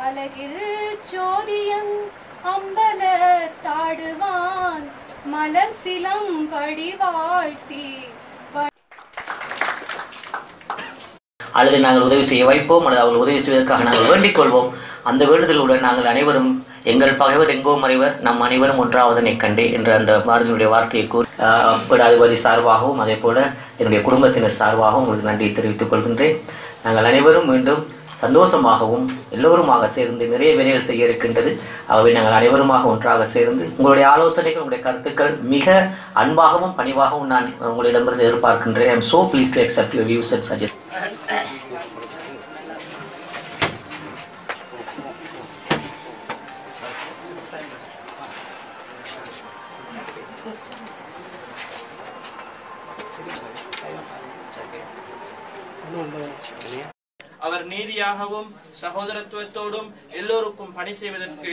அழகில் சோதியம் அம்பல தாடுவான் மலர் சிலம்படி வாழ்த்தி அல்லது நாங்கள் உதவி செய்ய வைப்போம் அல்லது அவர்கள் உதவி செய்வதற்காக நாங்கள் வேண்டிக் கொள்வோம் அந்த வேண்டுதலுடன் நாங்கள் அனைவரும் எங்கள் பகைவர் எங்கோ மறைவர் நம் அனைவரும் ஒன்றாவதனை கண்டே என்ற அந்த பாரதியுடைய வார்த்தையை கூறி ஆஹ், பீடாதிபதி சார்பாகவும் அதே போல என்னுடைய குடும்பத்தினர் சார்பாகவும் உங்களுக்கு நன்றியை தெரிவித்துக் கொள்கின்றேன் நாங்கள் அனைவரும் மீண்டும் சந்தோஷமாகவும் எல்லோருமாக சேர்ந்து நிறைய வேலைகள் செய்ய இருக்கின்றது ஆகவே நாங்கள் அனைவருமாக ஒன்றாக சேர்ந்து உங்களுடைய ஆலோசனைகள் உங்களுடைய கருத்துக்கள் மிக அன்பாகவும் பணிவாகவும் நான் உங்களிடமிருந்து எதிர்பார்க்கின்றேன் I am so please to accept your views and suggestions அவர் நீதியாகவும் சகோதரத்துவத்தோடும் எல்லோருக்கும் பணி செய்வதற்கு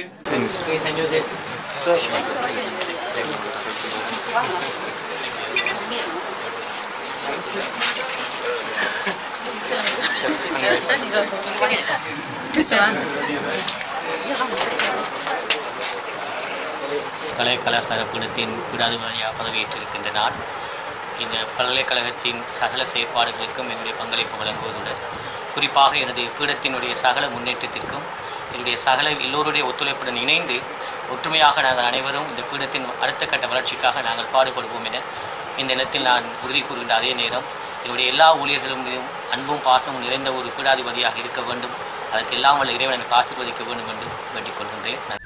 கலை கலாசார பீடத்தின் பீடாதிபதியாக பதவியேற்றிருக்கின்ற நான் இந்த பல்கலைக்கழகத்தின் சகல செயற்பாடுகளுக்கும் என்னுடைய பங்களிப்பு வழங்குவதுடன் குறிப்பாக எனது பீடத்தினுடைய சகல முன்னேற்றத்திற்கும் என்னுடைய சகல எல்லோருடைய ஒத்துழைப்புடன் இணைந்து ஒற்றுமையாக நாங்கள் அனைவரும் இந்த பீடத்தின் அடுத்த கட்ட வளர்ச்சிக்காக நாங்கள் பாடுபடுவோம் என இந்த இடத்தில் நான் உறுதி கூறுகின்ற அதே நேரம் என்னுடைய எல்லா ஊழியர்களும் மீதும் அன்பும் பாசமும் நிறைந்த ஒரு பீடாதிபதியாக இருக்க வேண்டும் அதற்கு எல்லாம் வல்ல இறைவன் எனக்கு ஆசீர்வதிக்க வேண்டும் என்று வேண்டிக் கொள்கின்றேன் நன்றி.